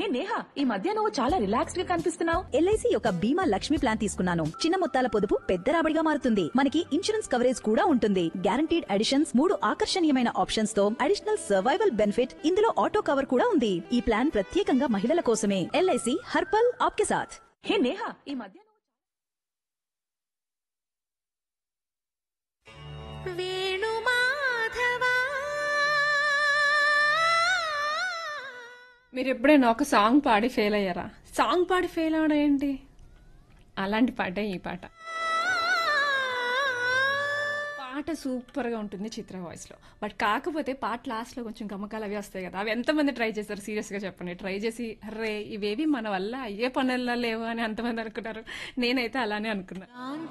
నేహా ఈ మధ్య నువ్వు చాలా రిలాక్స్డ్ గా కనిపిస్తున్నావు ఎల్ఐసి యొక్క బీమా లక్ష్మి ప్లాన్ తీసుకున్నాను చిన్న మొత్తాల పొదుపు పెద్ద రాబడిగా మారుతుంది మనకి ఇన్సూరెన్స్ కవరేజ్ కూడా ఉంటుంది గ్యారంటీడ్ అడిషన్స్ మూడు ఆకర్షణీయమైన ఆప్షన్స్ తో అడిషనల్ సర్వైవల్ బెనిఫిట్ ఇందులో ఆటో కవర్ కూడా ఉంది ఈ ప్లాన్ ప్రత్యేకంగా మహిళల కోసమే ఎల్ఐసి హర్పల్ ఆప్కే సాథ్ హే నేహా ఈ మధ్య నువ్వు మీరు ఎప్పుడైనా ఒక సాంగ్ పాడి ఫెయిల్ అయ్యారా సాంగ్ పాడి ఫెయిల్ అవడం ఏంటి అలాంటి పాటే ఈ పాట పాట సూపర్గా ఉంటుంది చిత్ర వాయిస్లో బట్ కాకపోతే పాట లాస్ట్లో కొంచెం గమకాలు అవి వస్తాయి కదా అవి ఎంతమంది ట్రై చేస్తారు సీరియస్గా చెప్పండి ట్రై చేసి అరే ఇవేవి మన వల్ల అయ్యే పనుల్లో లేవు అని అంతమంది అనుకున్నారు నేనైతే అలానే అనుకున్నా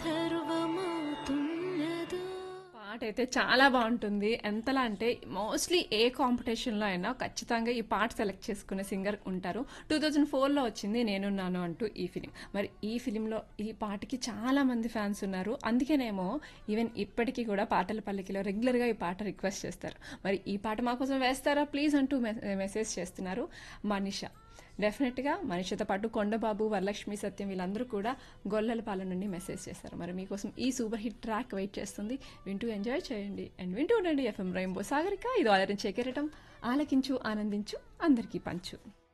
పాట అయితే చాలా బాగుంటుంది ఎంతలా అంటే మోస్ట్లీ ఏ కాంపిటీషన్లో అయినా ఖచ్చితంగా ఈ పాట సెలెక్ట్ చేసుకునే సింగర్ ఉంటారు టూ థౌజండ్ ఫోర్లో వచ్చింది నేనున్నాను అంటూ ఈ ఫిలిం మరి ఈ ఫిలింలో ఈ పాటకి చాలా మంది ఫ్యాన్స్ ఉన్నారు అందుకేనేమో ఈవెన్ ఇప్పటికీ కూడా పాటల పల్లకిలో రెగ్యులర్గా ఈ పాట రిక్వెస్ట్ చేస్తారు మరి ఈ పాట మా కోసం వేస్తారా ప్లీజ్ అంటూ మెసేజ్ చేస్తున్నారు మనీషా డెఫినెట్గా మనిషితో పాటు కొండబాబు వరలక్ష్మి సత్యం వీళ్ళందరూ కూడా గొల్లలపాలెం నుండి మెసేజ్ చేస్తారు మరి మీకోసం ఈ సూపర్ హిట్ ట్రాక్ వెయిట్ చేస్తుంది వింటూ ఎంజాయ్ చేయండి అండ్ వింటూ ఉండండి ఎఫ్ఎం రెయిన్బో సాగరిక ఇది ఆలరించే కెరటం ఆలకించు ఆనందించు అందరికీ పంచు